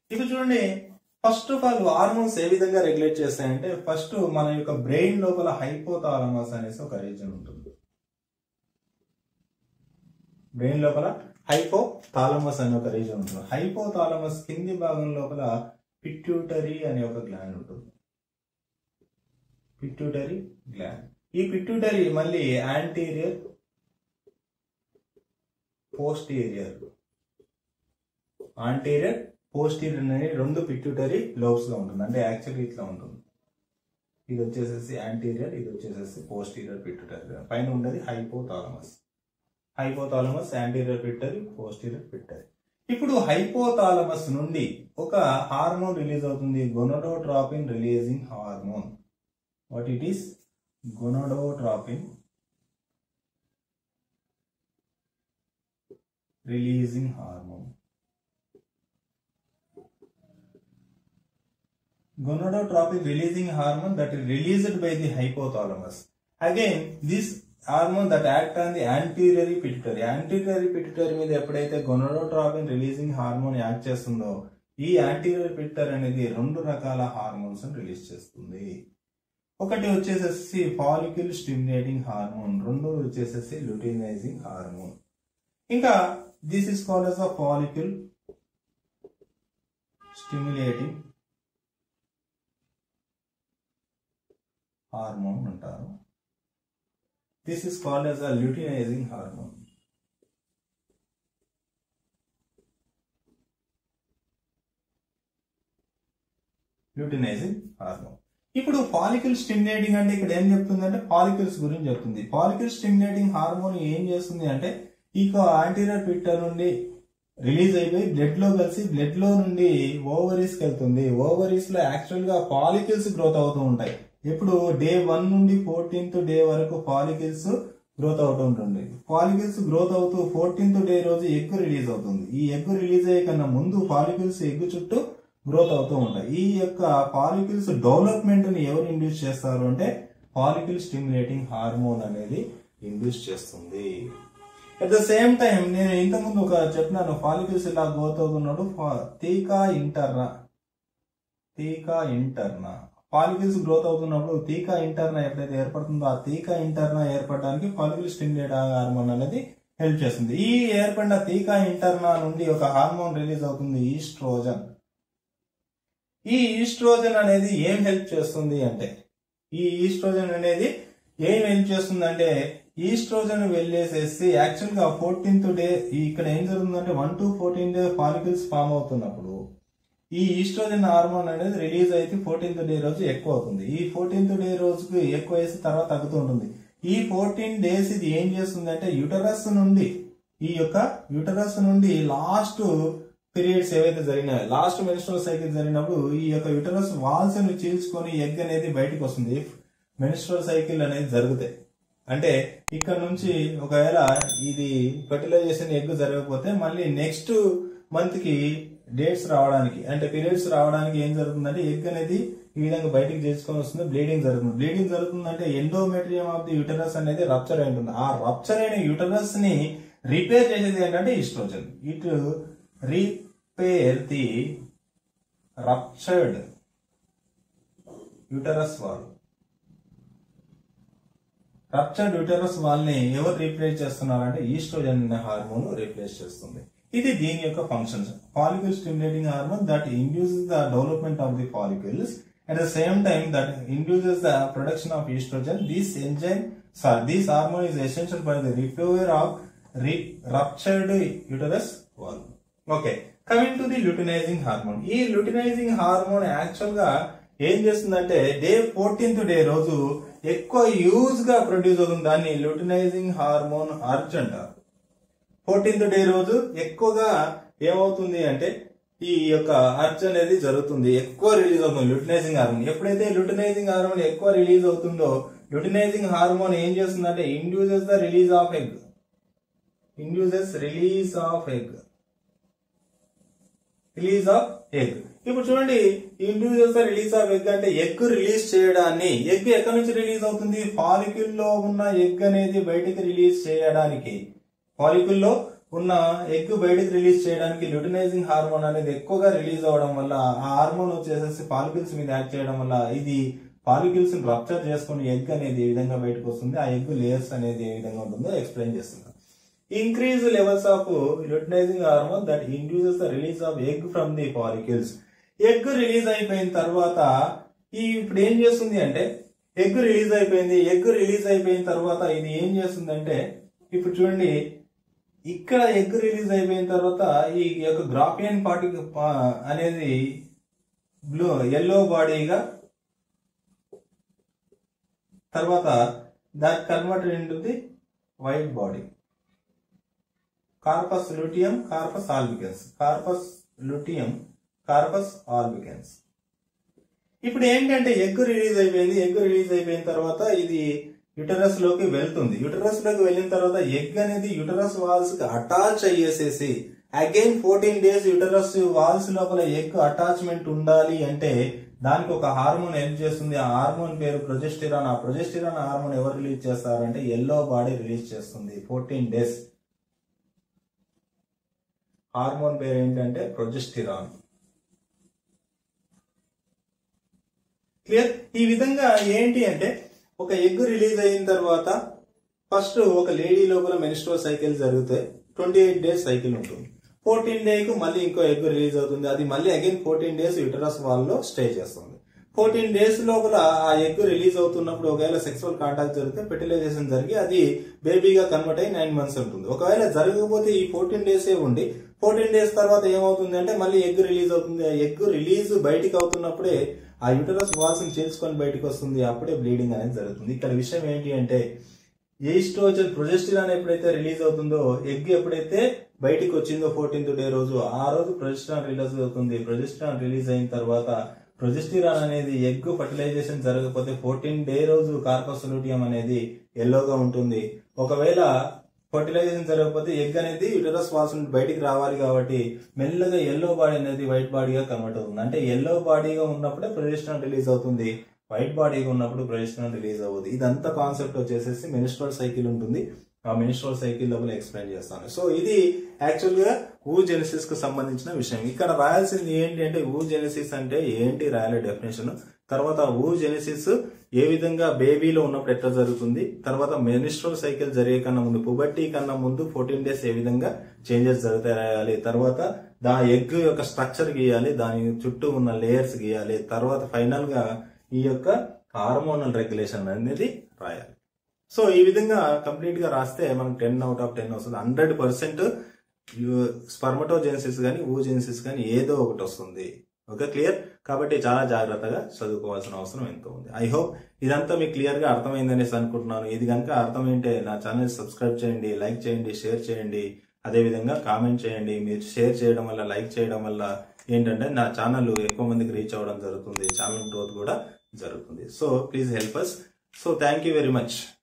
ఇప్పుడు చూడండి first of all hormones ఏ విధంగా రెగ్యులేట్ చేస్తాయంటే ఫస్ట్ మన యొక్క బ్రెయిన్ లోపల హైపోథాలమస్ అనేసి ఒక రీజన్ ఉంటుంది బ్రెయిన్ లోపల హైపోథాలమస్ అనే ఒక రీజన్ ఉంటుంది హైపోథాలమస్ కింది భాగం లోపల పిట్యూటరీ అనే ఒక గ్లాండ్ ఉంటుంది పిట్యూటరీ గ్లాండ్ ఈ పిట్యూటరీ మళ్ళీ యాంటీరియర్ పోస్టీరియర్ ఆంటీరియర్ పోస్టీరియర్ అనేది రెండు పిట్యూటరీ లోబ్స్ గా ఉంటుంది అంటే యాక్చువల్లీ ఇట్లా ఉంటుంది ఇది వచ్చేసేసి యాంటీరియర్ ఇది వచ్చేసేసి పోస్టీరియర్ పిట్యూటరీ పైన ఉండేది hypothalamus hypothalamus anterior pituitary posterior pituitary ఇప్పుడు హైపోథాలమస్ నుండి ఒక హార్మోన్ రిలీజ్ అవుతుంది gonadotropin releasing hormone what it is gonadotropin releasing hormone gonadotropin releasing hormone that is released by the hypothalamus. Again, this hormone that act on the anterior pituitary anterior pituitary మీద ఎప్పుడైతే గొనడోట్రాపిన్ releasing hormone act చేస్తుందో ఈ anterior pituitary అనేది రెండు రకాల hormones release చేస్తుంది ఒకటి వచ్చేసేసి ఫాలిక్యుల్ స్టిమ్యులేటింగ్ హార్మోన్ రెండు వచ్చేసేసి లుటినైజింగ్ హార్మోన్ ఇంకా this is called as a follicle stimulating hormone అంటారు this is called as a luteinizing hormone luteinizing hormone ఇప్పుడు ఫాలికల్ స్టిమ్యులేటింగ్ అంటే ఇక్కడ ఏం చెప్తుంది అంటే ఫాలికల్స్ గురించి చెప్తుంది ఫాలికల్ స్టిమ్యులేటింగ్ హార్మోన్ ఏం చేస్తుంది అంటే ఈ యాంటీరియర్ పిట్టర్ నుండి రిలీజ్ అయిపోయి బ్లడ్ లో కలిసి బ్లడ్ లో నుండి ఓవరీస్ కి వెళ్తుంది ఓవరీస్ లో యాక్చువల్ గా ఫాలికల్స్ గ్రోత్ అవుతూ ఉంటాయి ఇప్పుడు డే వన్ నుండి ఫోర్టీన్త్ డే వరకు ఫాలికల్స్ గ్రోత్ అవుతూ ఉంటుంది ఫాలికల్స్ గ్రోత్ అవుతూ ఫోర్టీన్త్ డే రోజు ఎగ్ రిలీజ్ అవుతుంది ఈ ఎగ్ రిలీజ్ అయ్యే కన్నా ముందు ఫాలికల్స్ ఎగ్ చుట్టూ గ్రోత్ అవుతూ ఉంటాయి ఈ యొక్క ఫాలికల్స్ డెవలప్మెంట్ ని ఎవరు ఇండ్యూస్ చేస్తారు అంటే ఫాలికల్ స్టిమ్యులేటింగ్ హార్మోన్ అనేది ఇండ్యూస్ చేస్తుంది అట్ ద సేమ్ టైం నేను ఇంతకుముందు ఒక చెప్పినాను ఫాలికల్స్ ఇలా గ్రోత్ అవుతున్నాడు తీకా ఇంటర్నా తీకా ఇంటర్నా ఫాలికల్స్ గ్రోత్ అవుతున్నప్పుడు తీకా ఇంటర్నా ఎప్పుడైతే ఏర్పడుతుందో ఆ తీకా ఇంటర్నా ఏర్పడడానికి ఫాలికల్ స్టిమ్యులేట్ హార్మోన్ అనేది హెల్ప్ చేస్తుంది ఈ ఏర్పడిన తీకా ఇంటర్నా నుండి ఒక హార్మోన్ రిలీజ్ అవుతుంది ఈస్ట్రోజన్ ఈ ఈస్ట్రోజన్ అనేది ఏం హెల్ప్ చేస్తుంది అంటే ఈ ఈస్ట్రోజన్ అనేది ఏం హెల్ప్ చేస్తుంది అంటే ఈస్ట్రోజన్ వెళ్ళేసేసి యాక్చువల్ గా ఫోర్టీన్త్ డే ఇక్కడ ఏం జరుగుతుందంటే one to fourteen day follicles form అవుతున్నప్పుడు ఈ ఈస్ట్రోజన్ హార్మోన్ అనేది రిలీజ్ అయితే ఫోర్టీన్త్ డే రోజు ఎక్కువ అవుతుంది ఈ ఫోర్టీన్త్ డే రోజుకి ఎక్కువ వేసి తర్వాత తగ్గుతూ ఉంటుంది ఈ ఫోర్టీన్ డేస్ ఇది ఏం చేస్తుంది అంటే యుటరస్ నుండి ఈ యొక్క యుటరస్ నుండి లాస్ట్ పీరియడ్స్ ఏవైతే జరిగినాయో లాస్ట్ మెన్స్ట్రల్ సైకిల్ జరిగినప్పుడు ఈ యొక్క యుటరస్ వాల్స్ ని చీల్చుకొని ఎగ్ అనేది బయటకు వస్తుంది మెన్స్ట్రల్ సైకిల్ అనేది జరుగుతాయి అంటే ఇక్కడ నుంచి ఒకవేళ ఇది ఫెర్టిలైజేషన్ ఎగ్ జరగకపోతే మళ్ళీ నెక్స్ట్ మంత్ కి డేట్స్ రావడానికి అంటే పీరియడ్స్ రావడానికి ఏం జరుగుతుందంటే ఎగ్ అనేది ఈ విధంగా బయటికి చేసుకొని వస్తుంది బ్లీడింగ్ జరుగుతుంది బ్లీడింగ్ జరుగుతుందంటే ఎండోమెట్రియం ఆఫ్ ది యుటరస్ అనేది రప్చర్ అయి ఉంటుంది ఆ రప్చర్ అయిన యుటరస్ ని రిపేర్ చేసేది ఏంటంటే estrogen it repair the ruptured uterus wall ruptured uterus wall ని ఎవరు రీప్లేస్ చేస్తున్నారంటే ఈస్ట్రోజన్ అనే హార్మోన్ రీప్లేస్ చేస్తుంది ఇది దీని యొక్క functions follicle stimulating hormone that induces the development of the follicles at the same time that induces the production of estrogen this enzyme sir this hormone is essential for the repair of ruptured uterus wall okay coming to the luteinizing hormone ఈ luteinizing hormone actual గా ఏం చేస్తుందంటే day fourteenth day రోజు ఎక్కువ use గా produce అవుతుంది దాన్ని luteinizing hormone surge అంటారు ఫోర్టీన్త్ డే రోజు ఎక్కువగా ఏమవుతుంది అంటే ఈ యొక్క అర్జ్ అనేది జరుగుతుంది ఎక్కువ రిలీజ్ అవుతుంది లుటినైజింగ్ హార్మోన్ ఎప్పుడైతే లుటినైజింగ్ హార్మోన్ ఎక్కువ రిలీజ్ అవుతుందో లుటినైజింగ్ హార్మోన్ ఏం చేస్తుందంటే induces the release of egg induces release of egg release of egg ఇప్పుడు చూడండి ఇండివిజువల్స్ రిలీజ్ ఆఫ్ ఎగ్ అంటే ఎగ్ రిలీజ్ చేయడాన్ని ఎగ్ ఎక్కడి నుంచి రిలీజ్ అవుతుంది ఫాలిక్యూల్ లో ఉన్న ఎగ్ అనేది బయటికి రిలీజ్ చేయడానికి ఫాలిక్యూల్ లో ఉన్న ఎగ్ బయటకు రిలీజ్ చేయడానికి ల్యూటినైజింగ్ హార్మోన్ అనేది ఎక్కువగా రిలీజ్ అవ్వడం వల్ల ఆ హార్మోన్ వచ్చేసేసి పాలికిల్స్ మీద యాక్ట్ చేయడం వల్ల ఇది పాలికిల్స్ రప్చర్ చేసుకుని ఎగ్ అనేది ఏ విధంగా బయటకు వస్తుంది ఆ ఎగ్ లేయర్స్ అనేది ఏ విధంగా ఉంటుందో ఎక్స్ప్లెయిన్ చేస్తున్నాను increase levels of luteinizing hormone that induces the release of egg from the follicles egg release అయిపోయిన తర్వాత ఈ ఇప్పుడు ఏం చేస్తుంది అంటే ఎగ్ రిలీజ్ అయిపోయింది ఎగ్ రిలీజ్ అయిపోయిన తర్వాత ఇది ఏం చేస్తుందంటే ఇప్పుడు చూడండి ఇక్కడ ఎగ్ రిలీజ్ అయిపోయిన తర్వాత ఈ యొక్క గ్రాఫియన్ పార్టీ అనేది బ్లూ ఎల్లో బాడీగా తర్వాత that converted into the white body corpus luteum corpus albicans corpus luteum corpus albicans ఇప్పుడు ఏంటంటే ఎగ్ రిలీజ్ అయిపోయింది ఎగ్ రిలీజ్ అయిపోయిన తర్వాత ఇది యుటరస్ లోకి వెళ్తుంది యుటరస్ లోకి వెళ్ళిన తర్వాత ఎగ్ అనేది యుటరస్ వాల్స్ కి అటాచ్ అయ్యేసేసి again fourteen days uterus walls లోపల ఎగ్ అటాచ్మెంట్ ఉండాలి అంటే దానికి ఒక హార్మోన్ హెల్ప్ చేస్తుంది ఆ హార్మోన్ పేరు ప్రొజెస్టిరాన్ ఆ ప్రొజెస్టిరాన్ హార్మోన్ ఎవరు రిలీజ్ చేస్తారంటే ఎల్లో బాడీ రిలీజ్ చేస్తుంది ఫోర్టీన్ డేస్ హార్మోన్ పేరు ఏంటంటే ప్రొజెస్టిరాన్ క్లియర్ ఈ విధంగా ఏంటి అంటే ఒక ఎగ్ రిలీజ్ అయిన తర్వాత ఫస్ట్ ఒక లేడీ లోపల మెనిస్ట్రల్ సైకిల్ జరుగుతాయి ట్వంటీ ఎయిట్ డేస్ సైకిల్ ఉంటుంది ఫోర్టీన్ డే కు మళ్ళీ ఇంకో ఎగ్ రిలీజ్ అవుతుంది అది మళ్ళీ again fourteen days uterus wall లో స్టే చేస్తుంది ఫోర్టీన్ డేస్ లోపల ఆ ఎగ్ రిలీజ్ అవుతున్నప్పుడు ఒకవేళ సెక్సువల్ కాంటాక్ట్ జరిగితే ఫెర్టిలైజేషన్ జరిగి అది బేబీగా కన్వర్ట్ అయ్యి నైన్ మంత్స్ ఉంటుంది ఒకవేళ జరగకపోతే ఈ ఫోర్టీన్ డేసే ఉండి ఫోర్టీన్ డేస్ తర్వాత ఏమవుతుంది అంటే మళ్ళీ ఎగ్ రిలీజ్ అవుతుంది ఆ ఎగ్ రిలీజ్ బయటికి అవుతున్నప్పుడే ఆ యూటరస్ వాల్స్ ని చేర్చుకొని బయటకు వస్తుంది అప్పుడే బ్లీడింగ్ అనేది జరుగుతుంది ఇక్కడ విషయం ఏంటి అంటే ఈస్ట్రోజన్ ప్రొజెస్టిరాన్ ఎప్పుడైతే రిలీజ్ అవుతుందో ఎగ్ ఎప్పుడైతే బయటికి వచ్చిందో ఫోర్టీన్త్ డే రోజు ఆ రోజు ప్రొజెస్టిరాన్ రిలీజ్ అవుతుంది ప్రొజెస్టిరాన్ రిలీజ్ అయిన తర్వాత ప్రొజెస్టిరాన్ అనేది ఎగ్ ఫర్టిలైజేషన్ జరగకపోతే ఫోర్టీన్ డే రోజు కార్పసొల్యూటియం అనేది ఎల్లోగా ఉంటుంది ఒకవేళ ఫర్టిలైజేషన్ జరగకపోతే ఎగ్ అనేది యుటరస్ వాల్స్ నుండి బయటికి రావాలి కాబట్టి మెల్లగా ఎల్లో బాడీ అనేది వైట్ బాడీగా కన్వర్ట్ అవుతుంది అంటే ఎల్లో బాడీగా ఉన్నప్పుడే ప్రొజెస్ట్రాన్ రిలీజ్ అవుతుంది వైట్ బాడీగా ఉన్నప్పుడు ప్రొజెస్ట్రాన్ రిలీజ్ అవ్వదు ఇదంతా కాన్సెప్ట్ వచ్చేసేసి మినిస్ట్రల్ సైకిల్ ఉంటుంది ఆ మినిస్ట్రల్ సైకిల్ లోపల ఎక్స్ప్లెయిన్ చేస్తాను సో ఇది యాక్చువల్ గా ఊ జెనసిస్ కు సంబంధించిన విషయం ఇక్కడ రాయాల్సింది ఏంటి అంటే ఊ జెనసిస్ అంటే ఏంటి రాయాలి డెఫినేషన్ తర్వాత ఊ జెనసిస్ ఏ విధంగా బేబీలో ఉన్నప్పుడు ఎట్లా జరుగుతుంది తర్వాత మెనిస్ట్రల్ సైకిల్ జరిగే కన్నా ముందు పుబర్టీ కన్నా ముందు ఫోర్టీన్ డేస్ ఏ విధంగా చేంజెస్ జరుగుతాయి రాయాలి తర్వాత దా ఎగ్ యొక్క స్ట్రక్చర్ గీయాలి దాని చుట్టూ ఉన్న లేయర్స్ గీయాలి తర్వాత ఫైనల్ గా ఈ యొక్క హార్మోనల్ రెగ్యులేషన్ అనేది రాయాలి సో ఈ విధంగా కంప్లీట్ గా రాస్తే మనకు టెన్ అవుట్ ఆఫ్ టెన్ వస్తుంది హండ్రెడ్ పర్సెంట్ స్పర్మటోజెన్సిస్ కానీ ఊజెన్సిస్ కానీ ఏదో ఒకటి వస్తుంది ఓకే క్లియర్ కాబట్టి చాలా జాగ్రత్తగా చదువుకోవాల్సిన అవసరం ఎంతో ఉంది ఐ హోప్ ఇదంతా మీకు క్లియర్ గా అర్థమైందనేసి అనుకుంటున్నాను ఇది కనుక అర్థమైంటే నా ఛానల్ సబ్స్క్రైబ్ చేయండి లైక్ చేయండి షేర్ చేయండి అదే విధంగా కామెంట్ చేయండి మీరు షేర్ చేయడం వల్ల లైక్ చేయడం వల్ల ఏంటంటే నా ఛానల్ ఎక్కువ మందికి రీచ్ అవ్వడం జరుగుతుంది ఛానల్ గ్రోత్ కూడా జరుగుతుంది so please help us so thank you very much